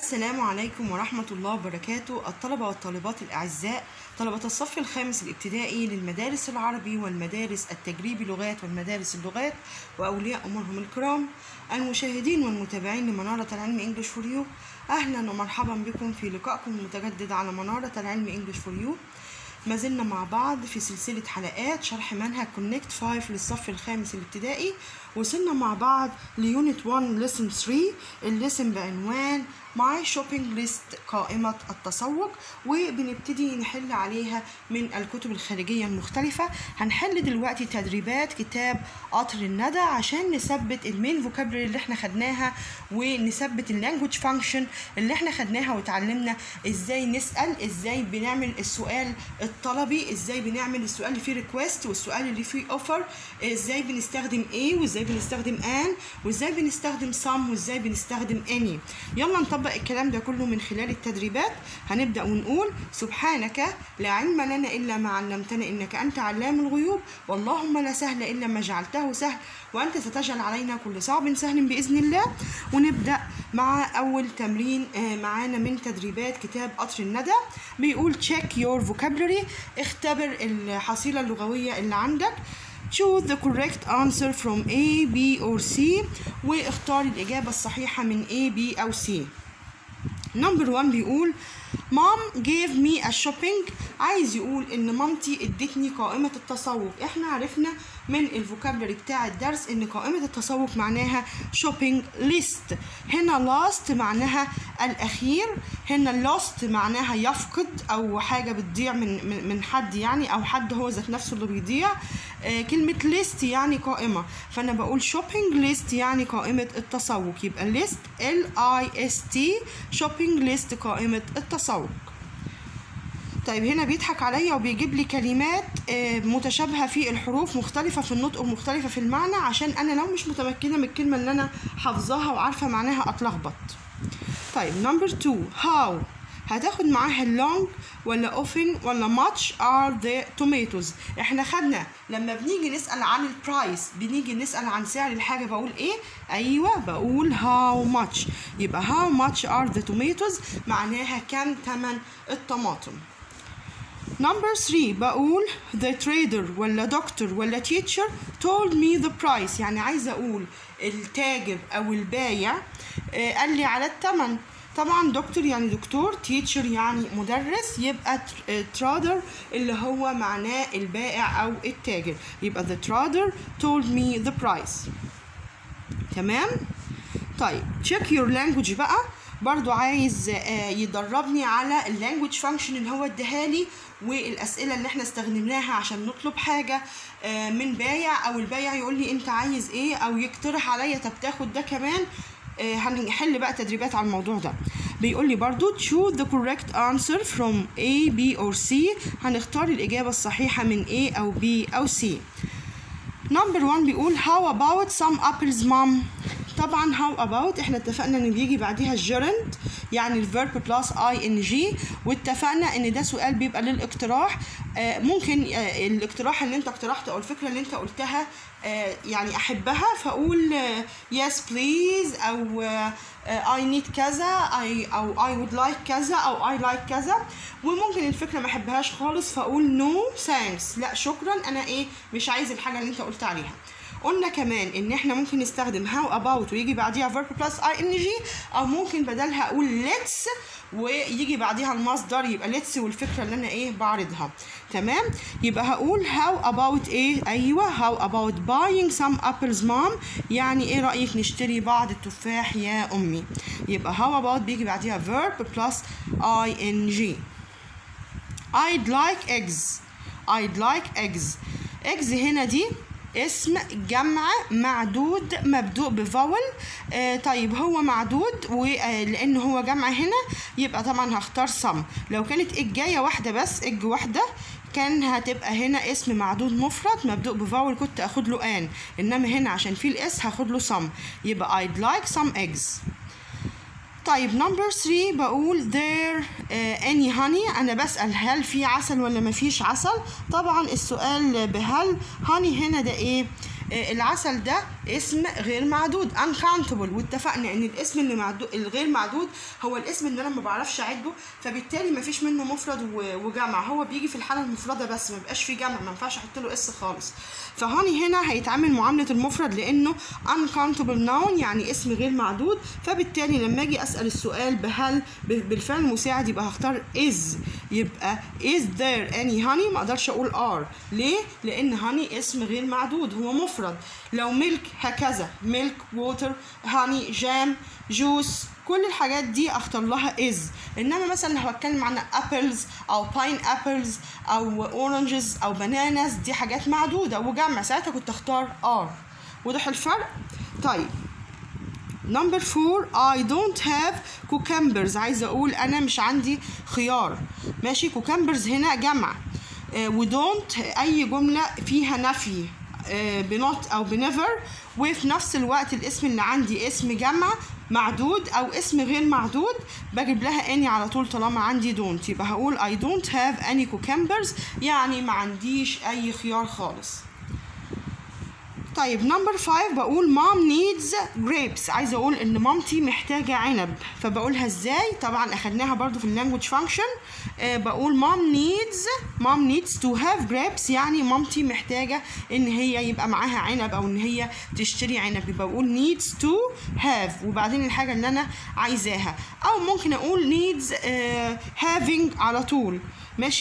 السلام عليكم ورحمة الله وبركاته الطلبة والطالبات الأعزاء طلبة الصف الخامس الابتدائي للمدارس العربي والمدارس التجريبي لغات والمدارس اللغات وأولياء أمورهم الكرام المشاهدين والمتابعين لمنارة العلم انجلش فور يو أهلا ومرحبا بكم في لقائكم المتجدد على منارة العلم انجلش فور يو ما زلنا مع بعض في سلسلة حلقات شرح منهج كونكت 5 للصف الخامس الابتدائي وصلنا مع بعض ليونت 1 ليسن 3 الليسن بعنوان ماي شوبينج ليست قائمة التسوق وبنبتدي نحل عليها من الكتب الخارجية المختلفة هنحل دلوقتي تدريبات كتاب قطر الندى عشان نثبت المين فوكابلري اللي احنا خدناها ونثبت اللانجوج فانكشن اللي احنا خدناها وتعلمنا ازاي نسأل ازاي بنعمل السؤال الطلبي ازاي بنعمل السؤال اللي فيه ريكويست والسؤال اللي فيه اوفر ازاي بنستخدم ايه وازاي بنستخدم ان وازاي بنستخدم some وازاي بنستخدم any يلا نطبق الكلام ده كله من خلال التدريبات هنبدأ ونقول سبحانك لا علم لنا إلا ما علمتنا إنك أنت علام الغيوب واللهم لا سهل إلا ما جعلته سهل وأنت ستجعل علينا كل صعب سهل بإذن الله ونبدأ مع أول تمرين معانا من تدريبات كتاب قطر الندى بيقول check your vocabulary اختبر الحصيلة اللغوية اللي عندك choose the correct answer from A, B or C واختار الإجابة الصحيحة من A, B أو C نمبر 1 بيقول مام gave me a shopping عايز يقول ان مامتي ادتني قائمة التسوق احنا عرفنا من الفوكابلري بتاع الدرس ان قائمة التسوق معناها shopping list هنا last معناها الاخير هنا lost معناها يفقد او حاجة بتضيع من من حد يعني او حد هو ذات نفسه اللي بيضيع آه كلمة list يعني قائمة فانا بقول shopping list يعني قائمة التسوق يبقى list L I S T shopping list قائمة التسوق طيب هنا بيضحك عليا وبيجيب لي كلمات متشابهه في الحروف مختلفه في النطق ومختلفه في المعنى عشان انا لو مش متمكنه من الكلمه اللي انا حافظاها وعارفه معناها اتلخبط طيب نمبر 2 هاو هتاخد معاها long ولا often ولا much are the tomatoes احنا خدنا لما بنيجي نسأل عن البرايس بنيجي نسأل عن سعر الحاجة بقول ايه ايوه بقول how much يبقى how much are the tomatoes معناها كم تمن الطماطم نمبر 3 بقول the trader ولا doctor ولا teacher told me the price يعني عايزة أقول التاجر أو البايع قال لي على الثمن طبعا دكتور يعني دكتور تيتشر يعني مدرس يبقى ترادر اللي هو معناه البائع او التاجر يبقى the trader told me the price تمام طيب check your language بقى برضو عايز يدربني على اللانجوج فانكشن اللي هو اداهالي والاسئله اللي احنا استخدمناها عشان نطلب حاجه من بايع او البايع يقول لي انت عايز ايه او يقترح عليا طب تاخد ده كمان هنحل بقى تدريبات على الموضوع ده بيقول لي برضو choose the correct answer from A, B or C هنختار الإجابة الصحيحة من A أو B أو C نمبر 1 بيقول how about some apples mom طبعا how about احنا اتفقنا ان بيجي بعديها الجيرند يعني الفيرب بلس اي ان جي واتفقنا ان ده سؤال بيبقى للاقتراح آه ممكن آه الاقتراح اللي انت اقترحته او الفكره اللي انت قلتها آه يعني احبها فاقول يس بليز او اي نيد كذا اي او اي وود لايك كذا او اي لايك كذا وممكن الفكره ما احبهاش خالص فاقول نو no ثانكس لا شكرا انا ايه مش عايز الحاجه اللي انت قلت عليها قلنا كمان ان احنا ممكن نستخدم how about ويجي بعديها verb plus ing او ممكن بدلها اقول let's ويجي بعديها المصدر يبقى let's والفكره اللي انا ايه بعرضها تمام يبقى هقول how about ايه ايوه how about buying some apples mom يعني ايه رايك نشتري بعض التفاح يا امي يبقى how about بيجي بعديها verb plus ing I'd like eggs I'd like eggs eggs هنا دي اسم جمع معدود مبدوء بفاول آه طيب هو معدود ولان هو جمع هنا يبقى طبعا هختار صم لو كانت اجايه واحده بس اج واحده كان هتبقى هنا اسم معدود مفرد مبدوء بفاول كنت اخد له ان انما هنا عشان فيه الاس هاخد له صم يبقى I'd like some eggs طيب نمبر 3 بقول there uh, any honey انا بسأل هل في عسل ولا مفيش عسل طبعا السؤال بهل honey هنا ده ايه آه، العسل ده اسم غير معدود uncountable واتفقنا ان الاسم اللي معدود الغير معدود هو الاسم اللي انا ما بعرفش اعده فبالتالي ما فيش منه مفرد و- وجمع هو بيجي في الحاله المفرده بس ما بيبقاش فيه جمع ما ينفعش احط له اس خالص فهوني هنا هيتعامل معامله المفرد لانه uncountable noun يعني اسم غير معدود فبالتالي لما اجي اسال السؤال بهل ب- بالفعل المساعد يبقى هختار is يبقى is there any honey ما اقدرش اقول are ليه لان honey اسم غير معدود هو مفرد لو ميلك هكذا ميلك ووتر هاني جام جوس كل الحاجات دي اختار لها از انما مثلا لو هتكلم عن ابلز او باين ابلز او اورنجز او بناناس دي حاجات معدوده وجمع ساعتها كنت اختار ار وضح الفرق طيب نمبر فور I don't have cucumbers عايزة أقول أنا مش عندي خيار ماشي cucumbers هنا جمع آه، و don't أي جملة فيها نفي آه، بنوت أو بنيفر وفي نفس الوقت الاسم اللي عندي اسم جمع معدود أو اسم غير معدود بجيب لها اني على طول طالما عندي don't يبقى هقول I don't have any cucumbers يعني ما عنديش أي خيار خالص طيب نمبر 5 بقول مام نيدز grapes عايزه اقول ان مامتي محتاجه عنب فبقولها ازاي طبعا اخدناها برضو في اللانجوج فانكشن آه بقول مام نيدز مام نيدز تو هاف grapes يعني مامتي محتاجه ان هي يبقى معاها عنب او ان هي تشتري عنب يبقى بقول needs to have وبعدين الحاجه اللي انا عايزاها او ممكن اقول needs آه having على طول ماشي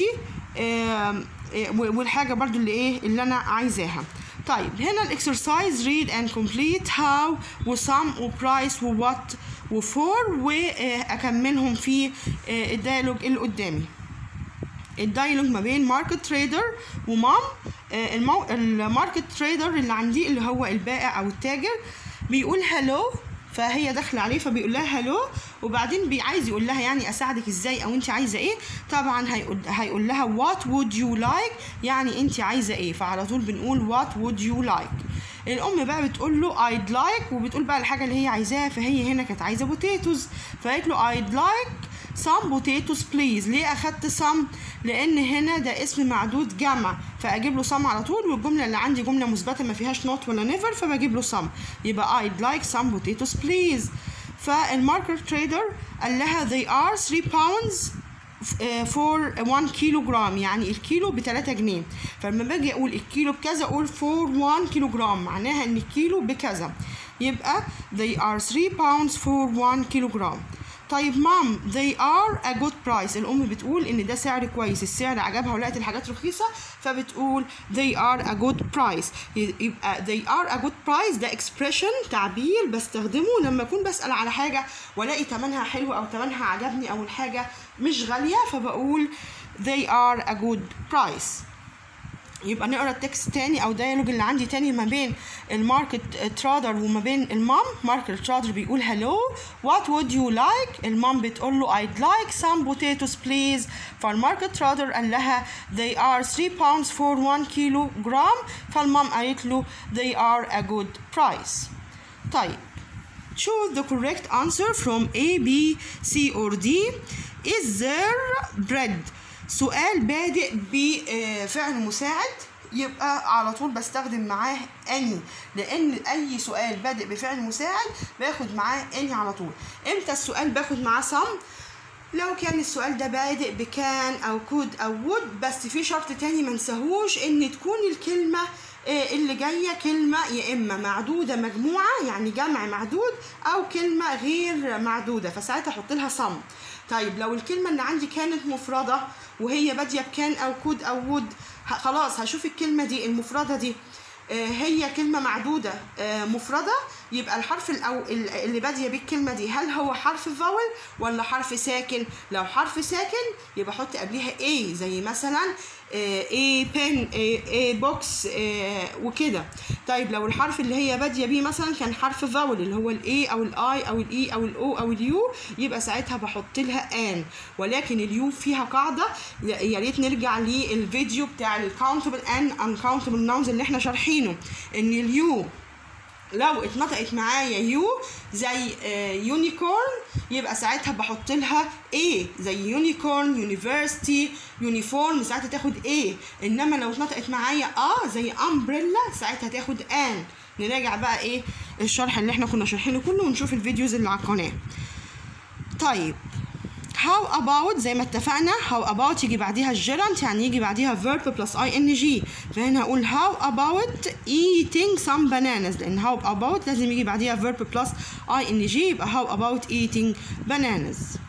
آه آه، والحاجه برضو اللي ايه اللي انا عايزاها طيب هنا الاكسرسايز read and complete how وsum وبرايس ووات وفور واكملهم في آه، الديالوج اللي قدامي الدايلوج ما بين ماركت تريدر ومام آه، المو... الماركت تريدر اللي عندي اللي هو البائع او التاجر بيقول هلو فهي داخله عليه فبيقول لها هلو وبعدين بي- عايز يقول لها يعني اساعدك ازاي او انت عايزه ايه طبعا هيقول هيقول لها وات وود يو لايك يعني انت عايزه ايه فعلى طول بنقول وات وود يو لايك الام بقى بتقول له I'd like وبتقول بقى الحاجه اللي هي عايزاها فهي هنا كانت عايزه بوتيتوز فقالت له I'd like some potatoes please ليه اخدت some لان هنا ده اسم معدود جمع فاجيب له some على طول والجمله اللي عندي جمله مثبته ما فيهاش not ولا never فبجيب له some يبقى I'd like some potatoes please فالماركت تريدر قال لها they are 3 pounds فور 1 كيلو جرام يعني الكيلو ب 3 جنيه فلما باجي اقول الكيلو بكذا اقول فور 1 كيلو جرام معناها ان الكيلو بكذا يبقى they are 3 pounds for 1 كيلو جرام طيب مام they are a good price الام بتقول ان ده سعر كويس السعر عجبها ولقت الحاجات رخيصه فبتقول they are a good price يبقى they are a good price ده expression تعبير بستخدمه لما اكون بسال على حاجه والاقي تمنها حلو او تمنها عجبني او الحاجه مش غاليه فبقول they are a good price يبقى نقرا التكست تاني او دايلوج اللي عندي تاني ما بين الماركت ترادر وما بين المام ماركت ترادر بيقول هلو وات وود يو لايك المام بتقول له I'd like some potatoes please فالماركت ترادر قال لها they are 3 pounds for 1 كيلو جرام فالمام قالت له they are a good price طيب choose the correct answer from A B C or D is there bread سؤال بادئ بفعل مساعد يبقى على طول بستخدم معاه اني لان اي سؤال بادئ بفعل مساعد باخد معاه اني على طول امتى السؤال باخد معاه some لو كان السؤال ده بادئ بكان او كود او وود بس في شرط تاني منساهوش ان تكون الكلمه آه، اللي جايه كلمه يا اما معدوده مجموعه يعني جمع معدود او كلمه غير معدوده فساعتها احط لها صم طيب لو الكلمه اللي عندي كانت مفرده وهي باديه بكان او كود او وود ه- خلاص هشوف الكلمه دي المفرده دي آه، هي كلمة معدودة آه، مفردة يبقى الحرف الأو ال- اللي بادية بيه الكلمة دي هل هو حرف فاول ولا حرف ساكن؟ لو حرف ساكن يبقى أحط قبلها A زي مثلا آه، A pen A, A box آه، وكده طيب لو الحرف اللي هي بادية بيه مثلا كان حرف فاول اللي هو ال A أو ال I أو ال E أو ال O أو ال U يبقى ساعتها بحط لها an ولكن اليو فيها قاعدة يا ريت نرجع للفيديو بتاع ال countable and uncountable nouns اللي احنا شارحينه ان اليو لو اتنطقت معايا يو زي يونيكورن يبقى ساعتها بحط لها A زي يونيكورن يونيفرستي يونيفورم ساعتها تاخد A انما لو اتنطقت معايا اه زي امبريلا ساعتها تاخد ان نراجع بقى ايه الشرح اللي احنا كنا شارحينه كله ونشوف الفيديوز اللي على القناه طيب how about زي ما اتفقنا how about يجي بعديها الجيرانت يعني يجي بعديها verb plus ing فهنا هقول how about eating some bananas لان how about لازم يجي بعديها verb plus ing يبقى how about eating bananas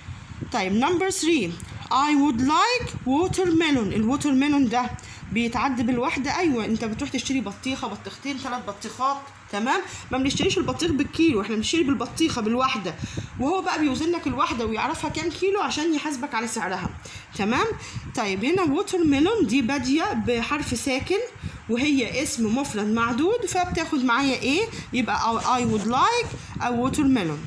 طيب number 3 I would like watermelon الووترميلون ده بيتعد بالوحدة أيوة أنت بتروح تشتري بطيخة بطيختين ثلاث بطيخات تمام ما بنشتريش البطيخ بالكيلو احنا بنشتري بالبطيخة بالواحدة وهو بقى بيوزن لك الواحدة ويعرفها كام كيلو عشان يحاسبك على سعرها تمام طيب هنا ووترميلون دي بادية بحرف ساكن وهي اسم مفرد معدود فبتاخد معايا ايه يبقى I would like a watermelon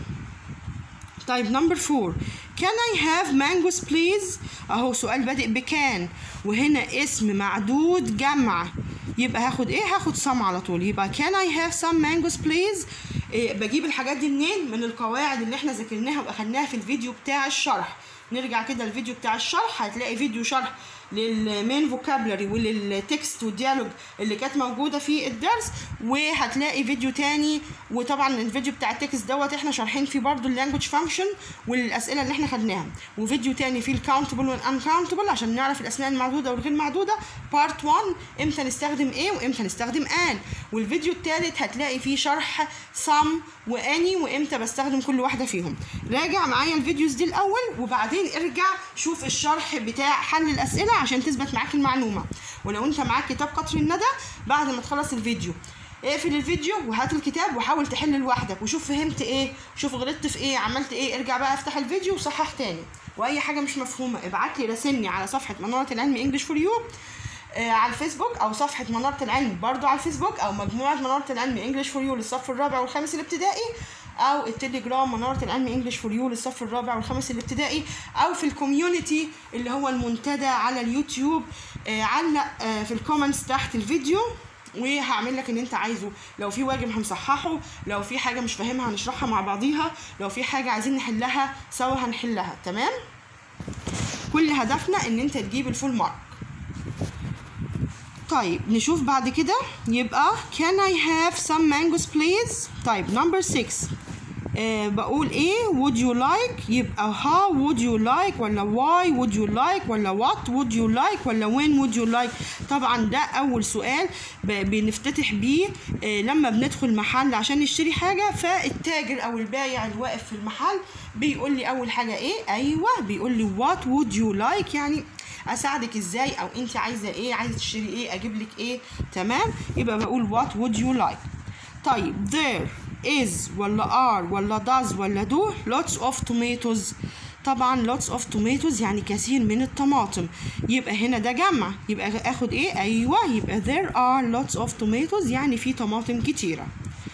طيب نمبر فور can I have mangoes please اهو سؤال بادئ بكان وهنا اسم معدود جمع يبقى هاخد ايه هاخد some على طول يبقى can I have some mangoes please إيه بجيب الحاجات دي منين من القواعد اللي احنا ذاكرناها واخدناها في الفيديو بتاع الشرح نرجع كده الفيديو بتاع الشرح هتلاقي فيديو شرح للمين فوكابلري وللتكست والديالوج اللي كانت موجوده في الدرس وهتلاقي فيديو تاني وطبعا الفيديو بتاع التكست دوت احنا شارحين فيه برضو اللانجوج فانكشن والاسئله اللي احنا خدناها وفيديو تاني فيه الكاونتبل والانكاونتبل عشان نعرف الاسماء المعدوده والغير معدوده بارت 1 امتى نستخدم ايه وامتى نستخدم ان والفيديو التالت هتلاقي فيه شرح some واني وامتى بستخدم كل واحده فيهم راجع معايا الفيديوز دي الاول وبعدين ارجع شوف الشرح بتاع حل الاسئله عشان تثبت معاك المعلومه ولو انت معاك كتاب قطر الندى بعد ما تخلص الفيديو اقفل الفيديو وهات الكتاب وحاول تحل لوحدك وشوف فهمت ايه شوف غلطت في ايه عملت ايه ارجع بقى افتح الفيديو وصحح تاني واي حاجه مش مفهومه ابعت لي راسلني على صفحه مناره العلم انجلش فور يو آه على الفيسبوك او صفحه مناره العلم برضو على الفيسبوك او مجموعه مناره العلم انجلش فور يو للصف الرابع والخامس الابتدائي او التليجرام مناره العلم انجلش فور يو للصف الرابع والخامس الابتدائي او في الكوميونتي اللي هو المنتدى على اليوتيوب آه علق آه في الكومنتس تحت الفيديو وهعمل لك اللي انت عايزه لو في واجب هنصححه لو في حاجه مش فاهمها هنشرحها مع بعضيها لو في حاجه عايزين نحلها سوا هنحلها تمام كل هدفنا ان انت تجيب الفول مارك طيب نشوف بعد كده يبقى can I have some mangoes please طيب number 6 آه بقول ايه would you like يبقى how would you like ولا why would you like ولا what would you like ولا when would you like طبعا ده اول سؤال بنفتتح بيه آه لما بندخل محل عشان نشتري حاجه فالتاجر او البايع اللي واقف في المحل بيقول لي اول حاجه ايه ايوه بيقول لي what would you like يعني اساعدك ازاي او انت عايزه ايه عايزه تشتري ايه اجيب لك ايه تمام يبقى بقول what would you like طيب there is ولا are ولا does ولا do lots of tomatoes طبعا lots of tomatoes يعني كثير من الطماطم يبقى هنا ده جمع يبقى اخد ايه ايوه يبقى there are lots of tomatoes يعني في طماطم كتيره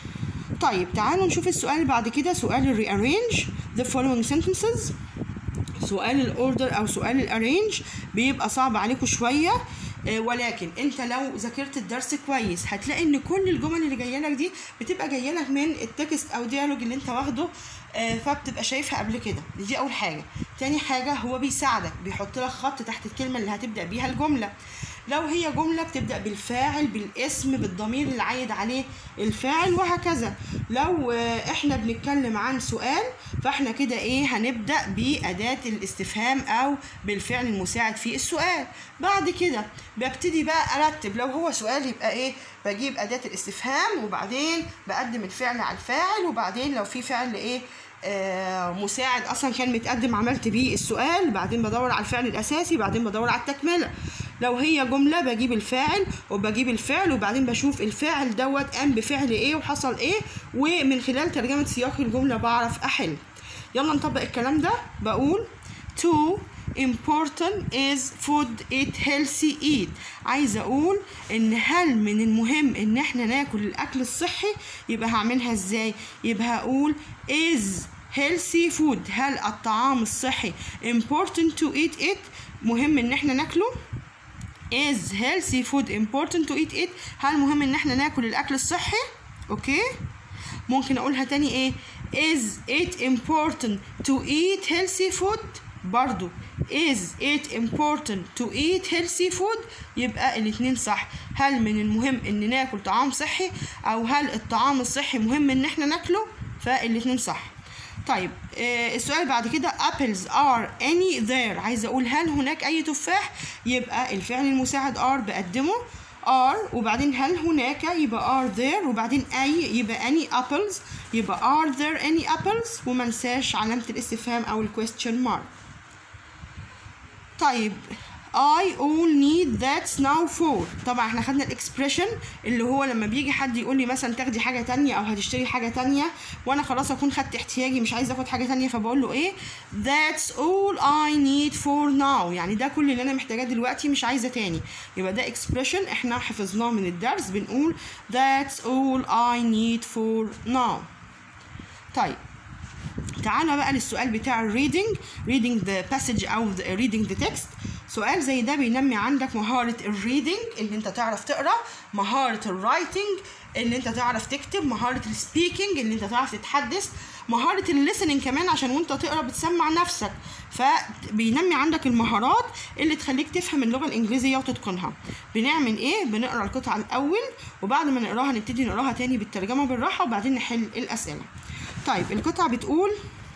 طيب تعالوا نشوف السؤال اللي بعد كده سؤال rearrange the following sentences سؤال الاوردر او سؤال الارينج بيبقى صعب عليكم شويه ولكن انت لو ذاكرت الدرس كويس هتلاقي ان كل الجمل اللي جايه لك دي بتبقى جايه لك من التكست او ديالوج اللي انت واخده فبتبقى شايفها قبل كده دي اول حاجه تاني حاجه هو بيساعدك بيحط لك خط تحت الكلمه اللي هتبدا بيها الجمله لو هي جمله بتبدا بالفاعل بالاسم بالضمير اللي عايد عليه الفاعل وهكذا لو احنا بنتكلم عن سؤال فاحنا كده ايه هنبدا باداه الاستفهام او بالفعل المساعد في السؤال بعد كده ببتدي بقى ارتب لو هو سؤال يبقى ايه بجيب اداه الاستفهام وبعدين بقدم الفعل على الفاعل وبعدين لو في فعل ايه آه مساعد اصلا كان متقدم عملت بيه السؤال بعدين بدور على الفعل الاساسي بعدين بدور على التكمله لو هي جمله بجيب الفاعل وبجيب الفعل وبعدين بشوف الفاعل دوت قام بفعل ايه وحصل ايه ومن خلال ترجمه سياق الجمله بعرف احل يلا نطبق الكلام ده بقول to important is food eat healthy eat عايزه اقول ان هل من المهم ان احنا ناكل الاكل الصحي يبقى هعملها ازاي يبقى هقول is healthy food هل الطعام الصحي important to eat it مهم ان احنا ناكله is healthy food important to eat it هل مهم ان احنا ناكل الاكل الصحي اوكي ممكن اقولها تاني ايه is it important to eat healthy food برضو is it important to eat healthy food يبقى الاتنين صح هل من المهم ان ناكل طعام صحي او هل الطعام الصحي مهم ان احنا ناكله فالاتنين صح طيب آه السؤال بعد كده apples are any there عايزه اقول هل هناك اي تفاح يبقى الفعل المساعد are بقدمه are وبعدين هل هناك يبقى are there وبعدين أي يبقى any apples يبقى are there any apples وما ننساش علامة الاستفهام أو ال question mark طيب I all need that's now for طبعا احنا خدنا الاكسبريشن اللي هو لما بيجي حد يقول لي مثلا تاخدي حاجه تانية او هتشتري حاجه تانية وانا خلاص اكون خدت احتياجي مش عايزه اخد حاجه تانية فبقول له ايه that's all I need for now يعني ده كل اللي انا محتاجاه دلوقتي مش عايزه تاني يبقى ده اكسبريشن احنا حفظناه من الدرس بنقول that's all I need for now طيب تعالى بقى للسؤال بتاع الريدنج reading the passage او the reading the text سؤال زي ده بينمي عندك مهارة الريدنج ان انت تعرف تقرا مهارة الرايتنج ان انت تعرف تكتب مهارة السبيكنج ان انت تعرف تتحدث مهارة الليسننج كمان عشان وانت تقرا بتسمع نفسك فبينمي عندك المهارات اللي تخليك تفهم اللغة الإنجليزية وتتقنها بنعمل إيه؟ بنقرا القطعة الأول وبعد ما نقراها نبتدي نقراها تاني بالترجمة بالراحة وبعدين نحل الأسئلة طيب القطعة بتقول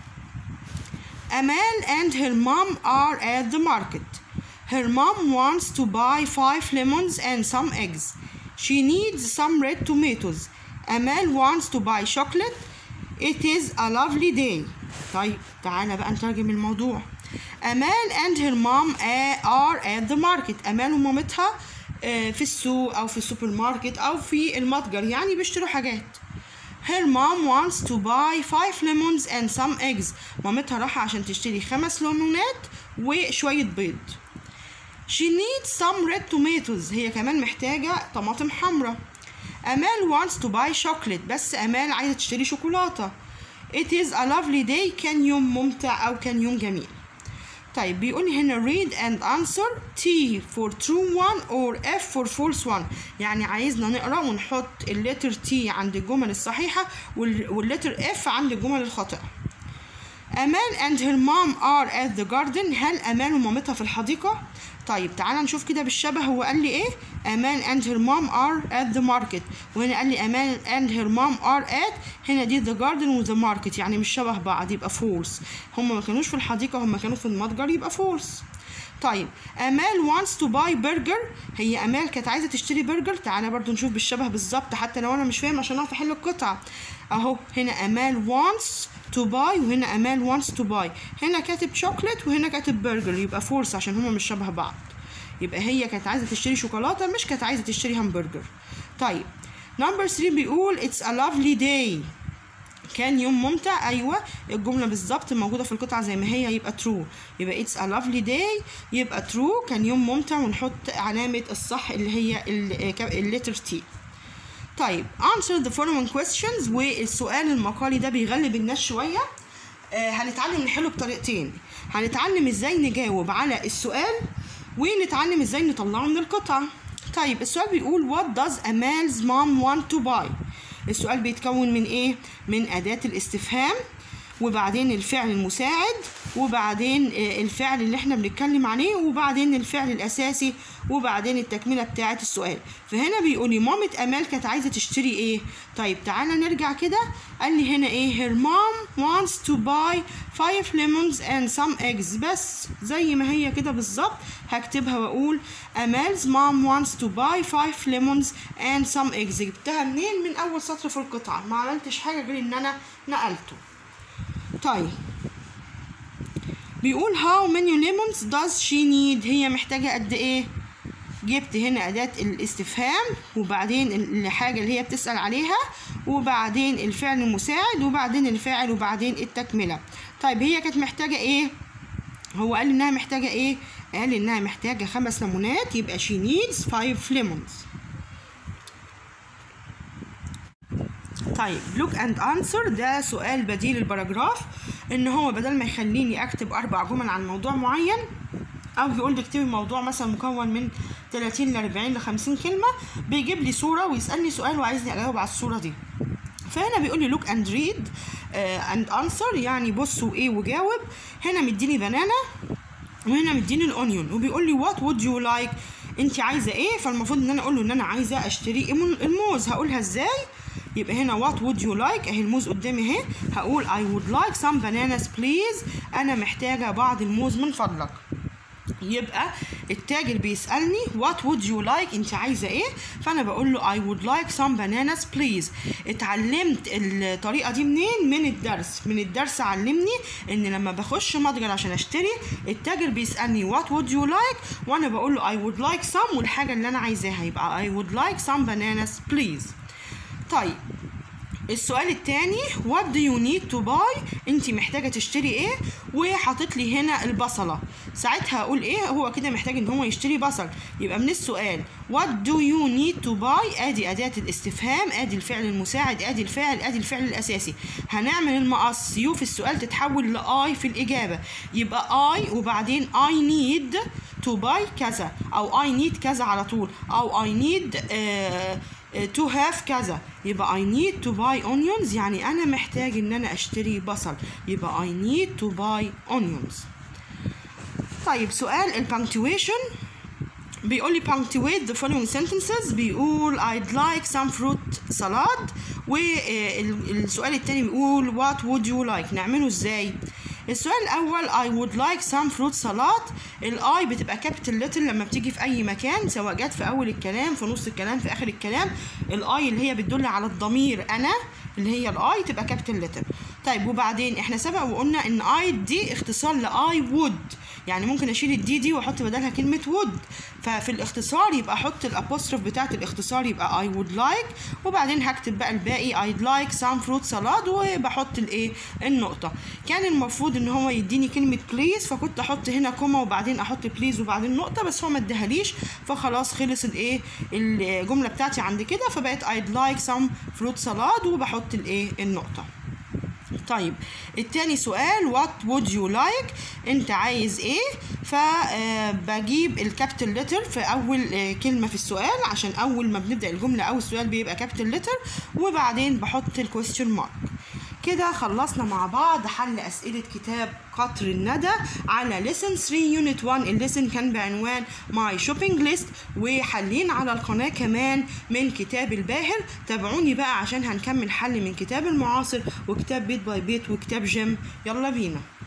Amal and her mom are at the market. Her mom wants to buy five lemons and some eggs. She needs some red tomatoes. Amal wants to buy chocolate. It is a lovely day. طيب تعالى بقى نترجم الموضوع. Amal and her mom are at the market. أمال ومامتها في السوق أو في السوبر ماركت أو في المتجر يعني بيشتروا حاجات. Her mom wants to buy five lemons and some eggs. مامتها راحة عشان تشتري خمس ليمونات وشوية بيض. She needs some red tomatoes. هي كمان محتاجة طماطم حمراء. أمال wants to buy chocolate. بس أمال عايزة تشتري شوكولاتة. It is a lovely day. كان يوم ممتع أو كان يوم جميل. طيب بيقول لي هنا read and answer T for true one or F for false one يعني عايزنا نقرا ونحط اللتر T عند الجمل الصحيحة واللتر F عند الجمل الخاطئة أمال and her mom are at the garden هل أمال ومامتها في الحديقة؟ طيب تعالى نشوف كده بالشبه هو قال لي ايه أمال and her mom are at the market وهنا قال لي أمال and her mom are at هنا دي the garden و the market يعني مش شبه بعض يبقى false هم ما كانوش في الحديقة هم كانوا في المتجر يبقى false طيب امال wants to buy burger هي امال كانت عايزه تشتري برجر تعالى برضو نشوف بالشبه بالظبط حتى لو انا مش فاهم عشان اعرف احل القطعه اهو هنا امال wants to buy وهنا امال wants to buy هنا كاتب شوكليت وهنا كاتب برجر يبقى فورس عشان هما مش شبه بعض يبقى هي كانت عايزه تشتري شوكولاته مش كانت عايزه تشتري همبرجر طيب نمبر 3 بيقول it's a lovely day كان يوم ممتع ايوه الجمله بالظبط موجوده في القطعه زي ما هي يبقى true يبقى it's a lovely day يبقى true كان يوم ممتع ونحط علامه الصح اللي هي اللتر تي طيب answer the following questions والسؤال المقالي ده بيغلب الناس شويه آه هنتعلم نحله بطريقتين هنتعلم ازاي نجاوب على السؤال ونتعلم ازاي نطلعه من القطعه طيب السؤال بيقول what does Amal's mom want to buy السؤال بيتكون من ايه من اداه الاستفهام وبعدين الفعل المساعد وبعدين الفعل اللي احنا بنتكلم عليه وبعدين الفعل الاساسي وبعدين التكمله بتاعه السؤال فهنا بيقول لي مامة امال كانت عايزه تشتري ايه طيب تعالى نرجع كده قال لي هنا ايه her mom wants to buy five lemons and some eggs بس زي ما هي كده بالظبط هكتبها واقول امال's mom wants to buy five lemons and some eggs جبتها منين من اول سطر في القطعه ما عملتش حاجه غير ان انا نقلته طيب بيقول how many lemons does she need هي محتاجة قد ايه جبت هنا أداة الاستفهام وبعدين الحاجة اللي هي بتسأل عليها وبعدين الفعل المساعد وبعدين الفاعل وبعدين التكملة طيب هي كانت محتاجة ايه هو قال انها محتاجة ايه قال انها محتاجة خمس ليمونات يبقى she needs five lemons طيب look and answer ده سؤال بديل الباراجراف ان هو بدل ما يخليني اكتب اربع جمل عن موضوع معين او يقول لي اكتبي موضوع مثلا مكون من 30 ل 40 ل 50 كلمه بيجيب لي صوره ويسالني سؤال وعايزني اجاوب على الصوره دي فهنا بيقول لي look and read uh, and answer يعني بص وايه وجاوب هنا مديني بنانا وهنا مديني الاونيون وبيقول لي what would you like انت عايزه ايه فالمفروض ان انا اقول له ان انا عايزه اشتري الموز هقولها ازاي يبقى هنا what would you like اهي الموز قدامي اهي هقول I would like some bananas please انا محتاجه بعض الموز من فضلك يبقى التاجر بيسألني what would you like انت عايزة ايه فانا بقول له I would like some bananas please اتعلمت الطريقة دي منين من الدرس من الدرس علمني ان لما بخش متجر عشان اشتري التاجر بيسألني what would you like وانا بقول له I would like some والحاجة اللي انا عايزاها يبقى I would like some bananas please طيب السؤال التاني what do you need to buy انت محتاجه تشتري ايه وحاطط لي هنا البصله ساعتها اقول ايه هو كده محتاج ان هو يشتري بصل يبقى من السؤال what do you need to buy ادي اداه الاستفهام ادي الفعل المساعد ادي الفاعل ادي الفعل الاساسي هنعمل المقص يو في السؤال تتحول لاي في الاجابه يبقى اي وبعدين I need to buy كذا او I need كذا على طول او I need uh, to have كذا يبقى I need to buy onions يعني أنا محتاج إن أنا أشتري بصل يبقى I need to buy onions طيب سؤال ال punctuation بيقول لي punctuate the following sentences بيقول I'd like some fruit salad والسؤال التاني بيقول what would you like نعمله ازاي السؤال الاول I would like some fruit salad الاي بتبقى كابيتال ليتر لما بتيجي في اي مكان سواء جت في اول الكلام في نص الكلام في اخر الكلام الاي اللي هي بتدل على الضمير انا اللي هي الاي تبقى كابيتال ليتر طيب وبعدين احنا سبق وقلنا ان اي دي اختصار لاي وود يعني ممكن اشيل الدي دي واحط بدلها كلمه وود ففي الاختصار يبقى احط الابوستروف بتاعت الاختصار يبقى I would like وبعدين هكتب بقى الباقي I'd like some fruit salad وبحط الايه النقطه كان المفروض ان هو يديني كلمه بليز فكنت احط هنا كوما وبعدين احط بليز وبعدين نقطه بس هو ما اداهاليش فخلاص خلص الايه الجمله بتاعتي عند كده فبقت I'd like some fruit salad وبحط الايه النقطه طيب التاني سؤال what would you like انت عايز ايه فبجيب الكابيتال لتر في اول كلمه في السؤال عشان اول ما بنبدا الجمله او السؤال بيبقى كابيتال لتر وبعدين بحط الكويستشن مارك كده خلصنا مع بعض حل أسئلة كتاب قطر الندى على lesson 3 unit 1 الليسن كان بعنوان my shopping list وحلين على القناة كمان من كتاب الباهر تابعوني بقى عشان هنكمل حل من كتاب المعاصر وكتاب بيت باي بيت وكتاب جيم يلا بينا